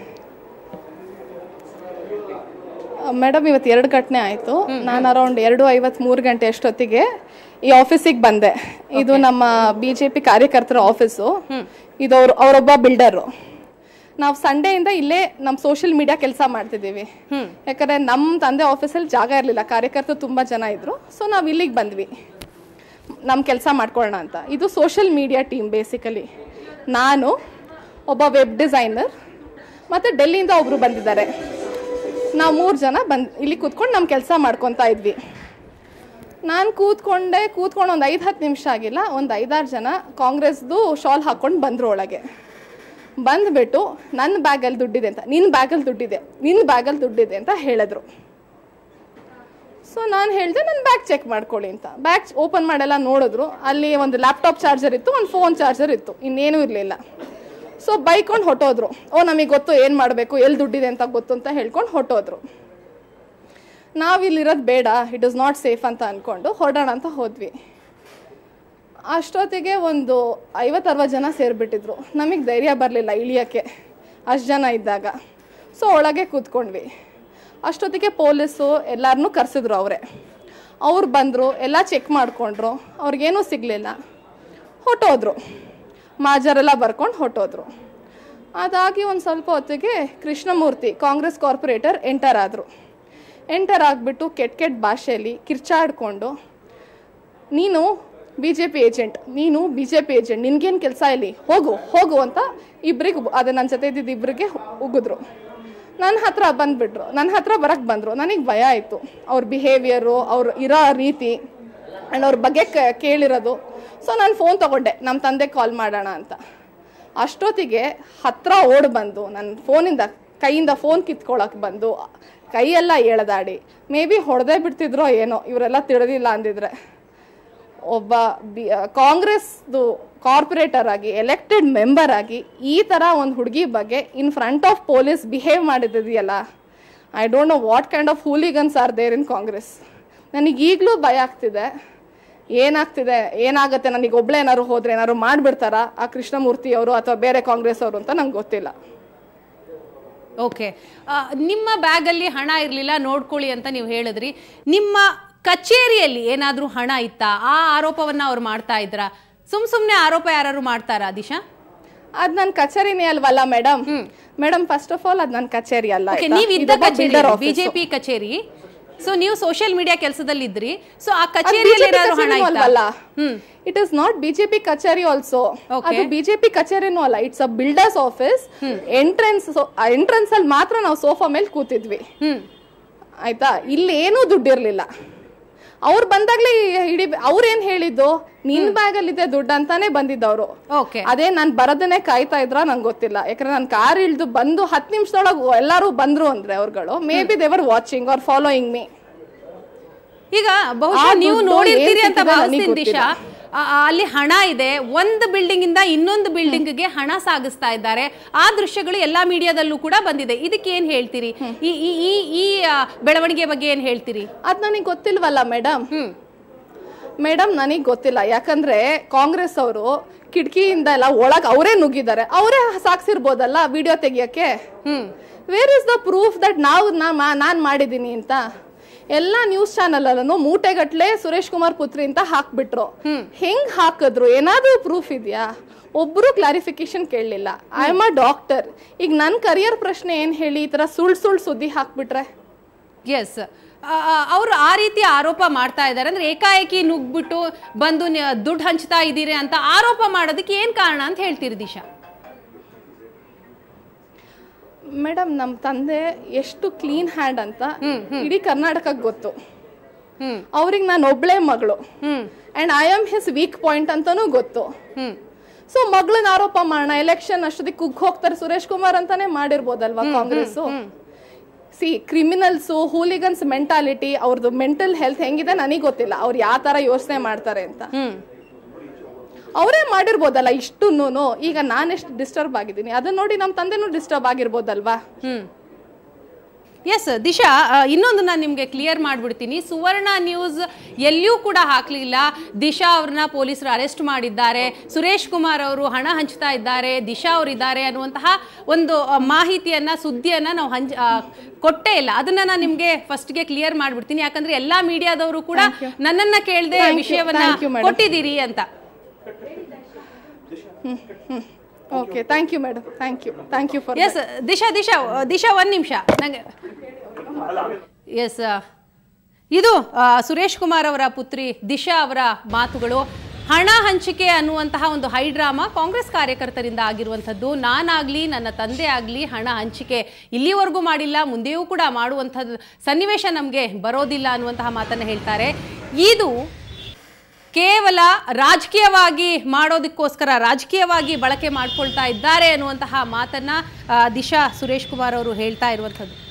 ಮೇಡಮ್ ಇವತ್ತು ಎರಡು ಘಟನೆ ಆಯಿತು ನಾನು ಅರೌಂಡ್ ಎರಡು ಐವತ್ ಮೂರು ಗಂಟೆ ಅಷ್ಟೊತ್ತಿಗೆ ಈ ಆಫೀಸಿಗೆ ಬಂದೆ ಇದು ನಮ್ಮ ಬಿ ಜೆ ಪಿ ಕಾರ್ಯಕರ್ತರ ಆಫೀಸು ಇದು ಅವ್ರು ಅವರೊಬ್ಬ ಬಿಲ್ಡರು ನಾವು ಸಂಡೆಯಿಂದ ಇಲ್ಲೇ ನಮ್ಮ ಸೋಷಿಯಲ್ ಮೀಡಿಯಾ ಕೆಲಸ ಮಾಡ್ತಿದ್ದೀವಿ ಯಾಕಂದ್ರೆ ನಮ್ಮ ತಂದೆ ಆಫೀಸಲ್ಲಿ ಜಾಗ ಇರಲಿಲ್ಲ ಕಾರ್ಯಕರ್ತರು ತುಂಬ ಜನ ಇದ್ರು ಸೊ ನಾವು ಇಲ್ಲಿಗೆ ಬಂದ್ವಿ ನಮ್ಮ ಕೆಲಸ ಮಾಡ್ಕೊಳ್ಳೋಣ ಅಂತ ಇದು ಸೋಷಿಯಲ್ ಮೀಡಿಯಾ ಟೀಮ್ ಬೇಸಿಕಲಿ ನಾನು ಒಬ್ಬ ವೆಬ್ ಡಿಸೈನರ್ ಮತ್ತು ಡೆಲ್ಲಿಯಿಂದ ಒಬ್ಬರು ಬಂದಿದ್ದಾರೆ ನಾವು ಮೂರು ಜನ ಬಂದು ಇಲ್ಲಿ ಕೂತ್ಕೊಂಡು ನಮ್ಮ ಕೆಲಸ ಮಾಡ್ಕೊತಾ ಇದ್ವಿ ನಾನು ಕೂತ್ಕೊಂಡೆ ಕೂತ್ಕೊಂಡು ಒಂದು ಐದು ಹತ್ತು ನಿಮಿಷ ಆಗಿಲ್ಲ ಒಂದು ಐದಾರು ಜನ ಕಾಂಗ್ರೆಸ್ದು ಶಾಲ್ ಹಾಕ್ಕೊಂಡು ಬಂದರು ಒಳಗೆ ಬಂದುಬಿಟ್ಟು ನನ್ನ ಬ್ಯಾಗಲ್ಲಿ ದುಡ್ಡಿದೆ ಅಂತ ನಿನ್ನ ಬ್ಯಾಗಲ್ಲಿ ದುಡ್ಡಿದೆ ನಿನ್ನ ಬ್ಯಾಗಲ್ಲಿ ದುಡ್ಡಿದೆ ಅಂತ ಹೇಳಿದ್ರು ಸೊ ನಾನು ಹೇಳಿದೆ ನನ್ನ ಬ್ಯಾಗ್ ಚೆಕ್ ಮಾಡ್ಕೊಳ್ಳಿ ಅಂತ ಬ್ಯಾಗ್ ಓಪನ್ ಮಾಡೆಲ್ಲ ನೋಡಿದ್ರು ಅಲ್ಲಿ ಒಂದು ಲ್ಯಾಪ್ಟಾಪ್ ಚಾರ್ಜರ್ ಇತ್ತು ಒಂದು ಫೋನ್ ಚಾರ್ಜರ್ ಇತ್ತು ಇನ್ನೇನೂ ಇರಲಿಲ್ಲ ಸೊ ಬೈಕೊಂಡು ಹೊಟ್ಟೋದ್ರು ಓ ನಮಗೆ ಗೊತ್ತು ಏನು ಮಾಡಬೇಕು ಎಲ್ಲಿ ದುಡ್ಡಿದೆ ಅಂತ ಗೊತ್ತು ಅಂತ ಹೇಳ್ಕೊಂಡು ಹೊಟ್ಟೋದ್ರು ನಾವಿಲ್ಲಿರೋದು ಬೇಡ ಇಟ್ ಇಸ್ ನಾಟ್ ಸೇಫ್ ಅಂತ ಅಂದ್ಕೊಂಡು ಹೊರಡೋಣ ಅಂತ ಹೋದ್ವಿ ಅಷ್ಟೊತ್ತಿಗೆ ಒಂದು ಐವತ್ತು ಅರವತ್ತು ಜನ ಸೇರಿಬಿಟ್ಟಿದ್ರು ನಮಗೆ ಧೈರ್ಯ ಬರಲಿಲ್ಲ ಇಳಿಯೋಕ್ಕೆ ಅಷ್ಟು ಜನ ಇದ್ದಾಗ ಸೊ ಒಳಗೆ ಕೂತ್ಕೊಂಡ್ವಿ ಅಷ್ಟೊತ್ತಿಗೆ ಪೊಲೀಸು ಎಲ್ಲರನ್ನೂ ಕರೆಸಿದ್ರು ಅವರೇ ಅವ್ರು ಬಂದರು ಎಲ್ಲ ಚೆಕ್ ಮಾಡಿಕೊಂಡ್ರು ಅವ್ರಿಗೇನೂ ಸಿಗಲಿಲ್ಲ ಹೊಟ್ಟೋದ್ರು ಮಾಜರೆಲ್ಲ ಬರ್ಕೊಂಡು ಹೊಟ್ಟೋದ್ರು ಅದಾಗಿ ಒಂದು ಸ್ವಲ್ಪ ಹೊತ್ತಿಗೆ ಕೃಷ್ಣಮೂರ್ತಿ ಕಾಂಗ್ರೆಸ್ ಕಾರ್ಪೊರೇಟರ್ ಎಂಟರ್ ಆದರು ಎಂಟರ್ ಆಗಿಬಿಟ್ಟು ಕೆಟ್ಟ ಕೆಟ್ಟ ಭಾಷೆಯಲ್ಲಿ ಕಿರ್ಚಾಡ್ಕೊಂಡು ನೀನು ಬಿ ಜೆ ಪಿ ಏಜೆಂಟ್ ನೀನು ಬಿ ಜೆ ಪಿ ಏಜೆಂಟ್ ನಿನ್ಗೇನು ಕೆಲಸ ಇಲ್ಲಿ ಹೋಗು ಹೋಗು ಅಂತ ಇಬ್ಬರಿಗೆ ಅದೇ ನನ್ನ ಜೊತೆ ಇದ್ದಿದ್ದು ಇಬ್ಬರಿಗೆ ಉಗಿದ್ರು ನನ್ನ ಹತ್ರ ಬಂದುಬಿಟ್ರು ನನ್ನ ಹತ್ರ ಬರಕ್ಕೆ ಬಂದರು ನನಗೆ ಭಯ ಆಯಿತು ಅವ್ರ ಬಿಹೇವಿಯರು ಅವ್ರು ಇರೋ ರೀತಿ ಆ್ಯಂಡ್ ಅವ್ರ ಬಗ್ಗೆ ಕ- ಕೇಳಿರೋದು ಸೊ ನಾನು ಫೋನ್ ತೊಗೊಂಡೆ ನಮ್ಮ ತಂದೆ ಕಾಲ್ ಮಾಡೋಣ ಅಂತ ಅಷ್ಟೊತ್ತಿಗೆ ಹತ್ರ ಓಡ್ ಬಂದು ನನ್ನ ಫೋನಿಂದ ಕೈಯಿಂದ ಫೋನ್ ಕಿತ್ಕೊಳಕ್ಕೆ ಬಂದು ಕೈಯೆಲ್ಲ ಎಳೆದಾಡಿ ಮೇ ಬಿ ಹೊಡೆದೇ ಬಿಡ್ತಿದ್ರೋ ಏನೋ ಇವರೆಲ್ಲ ತಿಳಿದಿಲ್ಲ ಅಂದಿದ್ರೆ ಒಬ್ಬ ಬಿ ಕಾಂಗ್ರೆಸ್ದು ಕಾರ್ಪೊರೇಟರ್ ಆಗಿ ಎಲೆಕ್ಟೆಡ್ ಮೆಂಬರ್ ಆಗಿ ಈ ಥರ ಒಂದು ಹುಡುಗಿ ಬಗ್ಗೆ in front of police behave ಮಾಡಿದಿದೆಯಲ್ಲ I don't know what kind of hooligans are there in Congress ನನಗೆ ಈಗಲೂ ಭಯ ಆಗ್ತಿದೆ ಏನಾಗ್ತಿದೆ ಏನಾಗುತ್ತೆ ನನಗೆ ಒಬ್ಳೆ ಏನಾದ್ರು ಹೋದ್ರೆ ಏನಾದ್ರು ಮಾಡಿಬಿಡ್ತಾರಾ ಆ ಕೃಷ್ಣಮೂರ್ತಿ ಅವರು ಅಥವಾ ಬೇರೆ ಕಾಂಗ್ರೆಸ್ ಅವರು ಅಂತ ನಂಗೆ ಗೊತ್ತಿಲ್ಲ ಓಕೆ ನಿಮ್ಮ ಬ್ಯಾಗಲ್ಲಿ ಹಣ ಇರಲಿಲ್ಲ ನೋಡ್ಕೊಳ್ಳಿ ಅಂತ ನೀವು ಹೇಳಿದ್ರಿ ನಿಮ್ಮ ಕಚೇರಿಯಲ್ಲಿ ಏನಾದರೂ ಹಣ ಇತ್ತಾ ಆ ಆರೋಪವನ್ನ ಅವ್ರು ಮಾಡ್ತಾ ಇದ್ರಾ ಸುಮ್ ಸುಮ್ನೆ ಆರೋಪ ಯಾರು ಮಾಡ್ತಾರಾ ದಿಶಾ ಅದ್ ನನ್ನ ಕಚೇರಿನೇ ಅಲ್ವಲ್ಲ madam madam first of all ಅದ್ ನನ್ನ ಕಚೇರಿ ಅಲ್ಲ ಓಕೆ ಆಯ್ತಾ? ನೀವು ಇದ್ದ ಇದೊಬ್ಬ ಕಚೇರಿ builder office. ಬಿಜೆಪಿ ಕಚೇರಿ ಸೊ ನೀವು ಸೋಷಿಯಲ್ ಮೀಡಿಯಾ ಕೆಲಸದಲ್ಲಿ ಇದ್ರಿ ಸೊ ಆ ಅದ್ ಕಚೇರಿಯಲ್ಲಿ BJP ಏನಾದ್ರು ಹಣ ಕಚೇರಿನೂ ಇತ್ತಾ ಅಲ್ವಲ್ಲ hmm it is not BJP ಕಚೇರಿ ಆಲ್ಸೋ Okay. ಅದು ಬಿಜೆಪಿ ಕಚೇರಿನೂ ಅಲ್ಲ it's a builders office entrance entrance ಅಲ್ಲಿ ಮಾತ್ರ ನಾವು ಸೋಫಾ ಮೇಲೆ ಕೂತಿದ್ವಿ ಹ್ಮ್ ಆಯ್ತಾ ಇಲ್ಲಿ ಏನೂ ದುಡ್ಡಿರ್ಲಿಲ್ಲ ಅವ್ರು ಬಂದಾಗ್ಲೇ ಇಡೀ ಅವ್ರೇನ್ ಹೇಳಿದ್ದು ನಿನ್ ಬ್ಯಾಗ್ ಅಲ್ಲಿ ಇದೆ ದುಡ್ಡು ಅಂತಾನೆ ಬಂದಿದ್ದವ್ರು ಓಕೆ ಅದೇ ನಾನ್ ಬರೋದನ್ನೇ ಕಾಯ್ತಾ ಇದ್ರ ನಂಗೆ ಗೊತ್ತಿಲ್ಲ ಯಾಕಂದ್ರೆ ನಾನು ಕಾರ್ ಇಳ್ದು ಬಂದು ಹತ್ತು ನಿಮಿಷದೊಳಗೆ ಎಲ್ಲರೂ ಬಂದ್ರು ಅಂದ್ರೆ ಅವ್ರುಗಳು maybe they are watching or following me ಈಗ ಬಹುಶಃ ಆ ನೀವು ದುಡ್ಡು ನೋಡಿರ್ತೀರಿ ಏನ್ ಅಂತ ಸಿಕ್ಕಿದೆ ಭಾವಿಸ್ತೀನಿ ನನಗ್ ದಿಶಾ ಆ- ಆ, ಅಲ್ಲಿ ಹಣ ಇದೆ ಒಂದು ಬಿಲ್ಡಿಂಗ್ ಇಂದ ಇನ್ನೊಂದು ಬಿಲ್ಡಿಂಗ್ ಗೆ ಹಣ ಸಾಗಿಸ್ತಾ ಇದ್ದಾರೆ ಆ ದೃಶ್ಯಗಳು ಎಲ್ಲಾ ಮೀಡಿಯಾದಲ್ಲೂ ಕೂಡ ಬಂದಿದೆ ಇದಕ್ಕೆ ಏನ್ ಹೇಳ್ತೀರಿ ಈ ಈ ಈ ಈ ಆ, ಬೆಳವಣಿಗೆ ಬಗ್ಗೆ ಏನ್ ಹೇಳ್ತೀರಿ ಅದ್ ನನಗೆ ಗೊತ್ತಿಲ್ವಲ್ಲ ಮೇಡಮ್ ಹ್ಮ್ ಮೇಡಮ್ ನನಗೆ ಗೊತ್ತಿಲ್ಲ ಯಾಕಂದ್ರೆ ಕಾಂಗ್ರೆಸ್ ಅವರು ಕಿಟಕಿಯಿಂದ ಎಲ್ಲ ಒಳಗೆ ಅವರೇ ನುಗ್ಗಿದ್ದಾರೆ ಅವರೇ ಸಾಕ್ಸಿರ್ಬೋದಲ್ಲ ವಿಡಿಯೋ ತೆಗಿಯಕ್ಕೆ hmm where is the proof that ನಾವು ನಾನು ಮಾಡಿದ್ದೀನಿ ಅಂತ ಎಲ್ಲ ನ್ಯೂಸ್ ಚಾನಲ್ ಅಲ್ಲೂ ಮೂಟೆಗಟ್ಲೆ ಸುರೇಶ್ ಕುಮಾರ್ ಪುತ್ರಿ ಅಂತ ಹಾಕ್ಬಿಟ್ರು ಹೆಂಗ್ ಹಾಕಿದ್ರು ಏನಾದ್ರೂ ಪ್ರೂಫ್ ಇದೆಯಾ ಒಬ್ರು ಕ್ಲಾರಿಫಿಕೇಶನ್ ಕೇಳಲಿಲ್ಲ ಐ ಆಮ್ ಅ ಡಾಕ್ಟರ್ ಈಗ ನನ್ನ ಕರಿಯರ್ ಪ್ರಶ್ನೆ ಏನ್ ಹೇಳಿ ಈ ತರ ಸುಳ್ ಸುಳ್ ಸುದ್ದಿ ಹಾಕ್ಬಿಟ್ರೆ ಎಸ್ ಅವರು ಆ ರೀತಿ ಆರೋಪ ಮಾಡ್ತಾ ಇದ್ದಾರೆ ಅಂದ್ರೆ ಏಕಾಏಕಿ ನುಗ್ಬಿಟ್ಟು ಬಂದು ನ- ದುಡ್ಡು ಹಂಚ್ತಾ ಇದ್ದೀರಿ ಅಂತ ಆರೋಪ ಮಾಡೋದಕ್ಕೆ ಏನ್ ಕಾರಣ ಅಂತ ಹೇಳ್ತೀರಿ ದಿಶಾ ಮೇಡಮ್ ನಮ್ಮ ತಂದೆ ಎಷ್ಟು ಕ್ಲೀನ್ ಹ್ಯಾಂಡ್ ಅಂತ ಇಡೀ ಕರ್ನಾಟಕಕ್ಕೆ ಗೊತ್ತು ಹ್ಮ್ ಅವ್ರಿಗೆ ನಾನು ಒಬ್ಳೆ ಮಗಳು hmm and I am his weak point ಅಂತಾನೂ ಗೊತ್ತು ಹ್ಮ್ ಸೊ ಮಗಳನ್ನ ಆರೋಪ ಮಾಡೋಣ ಎಲೆಕ್ಷನ್ ಅಷ್ಟೊತ್ತಿಗೆ ಕುಗ್ ಹೋಗ್ತಾರೆ ಸುರೇಶ್ ಕುಮಾರ್ ಅಂತಾನೆ ಮಾಡಿರ್ಬೋದಲ್ವಾ ಕಾಂಗ್ರೆಸ್ ಸಿ ಕ್ರಿಮಿನಲ್ಸು ಹೂಲಿಗನ್ಸ್ ಮೆಂಟಾಲಿಟಿ ಅವ್ರದ್ದು ಮೆಂಟಲ್ ಹೆಲ್ತ್ ಹೆಂಗಿದೆ ನನಗೆ ಗೊತ್ತಿಲ್ಲ ಅವ್ರು ಯಾವ ತರ ಯೋಚನೆ ಮಾಡ್ತಾರೆ ಅಂತ ಹ್ಮ್ ಅವರೇ ಮಾಡಿರ್ಬೋದಲ್ಲ ಇಷ್ಟುನು ಈಗ ನಾನೆಷ್ಟು ಡಿಸ್ಟರ್ಬ್ ಆಗಿದ್ದೀನಿ ಅದನ್ನ ನೋಡಿ ನಮ್ಮ ತಂದೆನೂ ಡಿಸ್ಟರ್ಬ್ ಆಗಿರ್ಬೋದಲ್ವಾ ಹ್ಮ್ ಎಸ್ ದಿಶಾ ಆ, ಇನ್ನೊಂದು ನಾನು ನಿಮಗೆ ಕ್ಲಿಯರ್ ಮಾಡಿಬಿಡ್ತೀನಿ ಸುವರ್ಣ ನ್ಯೂಸ್ ಎಲ್ಲಿಯೂ ಕೂಡ ಹಾಕಲಿಲ್ಲ ದಿಶಾ ಅವ್ರನ್ನ ಪೊಲೀಸರು ಅರೆಸ್ಟ್ ಮಾಡಿದ್ದಾರೆ ಸುರೇಶ್ ಕುಮಾರ್ ಅವರು ಹಣ ಹಂಚ್ತಾ ಇದ್ದಾರೆ ದಿಶಾ ಅವರಿದ್ದಾರೆ ಅನ್ನುವಂತಹ ಒಂದು ಆ, ಮಾಹಿತಿಯನ್ನ ಸುದ್ದಿಯನ್ನ ನಾವು ಹಂಚ್ ಆ, ಕೊಟ್ಟೇ ಇಲ್ಲ ಅದನ್ನ ನಾನು ನಿಮಗೆ ಫಸ್ಟ್ಗೆ ಕ್ಲಿಯರ್ ಮಾಡಿಬಿಡ್ತೀನಿ ಯಾಕಂದ್ರೆ ಎಲ್ಲಾ ಮೀಡಿಯಾದವರು ಕೂಡ ನನ್ನನ್ನ ಕೇಳದೆ Thank you, ವಿಷಯವನ್ನ thank you, madam. ಕೊಟ್ಟಿದ್ದೀರಿ ಅಂತ okay thank you madam thank you thank you for ಎಸ್ ದಿಶಾ ದಿಶಾ ದಿಶಾ ಒಂದು ನಿಮಿಷ ನಂಗೆ ಎಸ್ ಇದು ಆ, ಸುರೇಶ್ ಕುಮಾರ್ ಅವರ ಪುತ್ರಿ ದಿಶಾ ಅವರ ಮಾತುಗಳು ಹಣ ಹಂಚಿಕೆ ಅನ್ನುವಂತಹ ಒಂದು ಹೈಡ್ರಾಮಾ ಕಾಂಗ್ರೆಸ್ ಕಾರ್ಯಕರ್ತರಿಂದ ಆಗಿರುವಂಥದ್ದು ನಾನಾಗ್ಲಿ ನನ್ನ ತಂದೆ ಆಗಲಿ ಹಣ ಹಂಚಿಕೆ ಇಲ್ಲಿವರೆಗೂ ಮಾಡಿಲ್ಲ ಮುಂದೆಯೂ ಕೂಡ ಮಾಡುವಂಥದ್ದು ಸನ್ನಿವೇಶ ನಮಗೆ ಬರೋದಿಲ್ಲ ಅನ್ನುವಂತಹ ಮಾತನ್ನು ಹೇಳ್ತಾರೆ ಇದು ಕೇವಲ ರಾಜಕೀಯವಾಗಿ ಮಾಡೋದಕ್ಕೋಸ್ಕರ ರಾಜಕೀಯವಾಗಿ ಬಳಕೆ ಮಾಡ್ಕೊಳ್ತಾ ಇದ್ದಾರೆ ಅನ್ನುವಂತಹ ಮಾತನ್ನ ಆ, ದಿಶಾ ಸುರೇಶ್ ಕುಮಾರ್ ಅವರು ಹೇಳ್ತಾ ಇರುವಂಥದ್ದು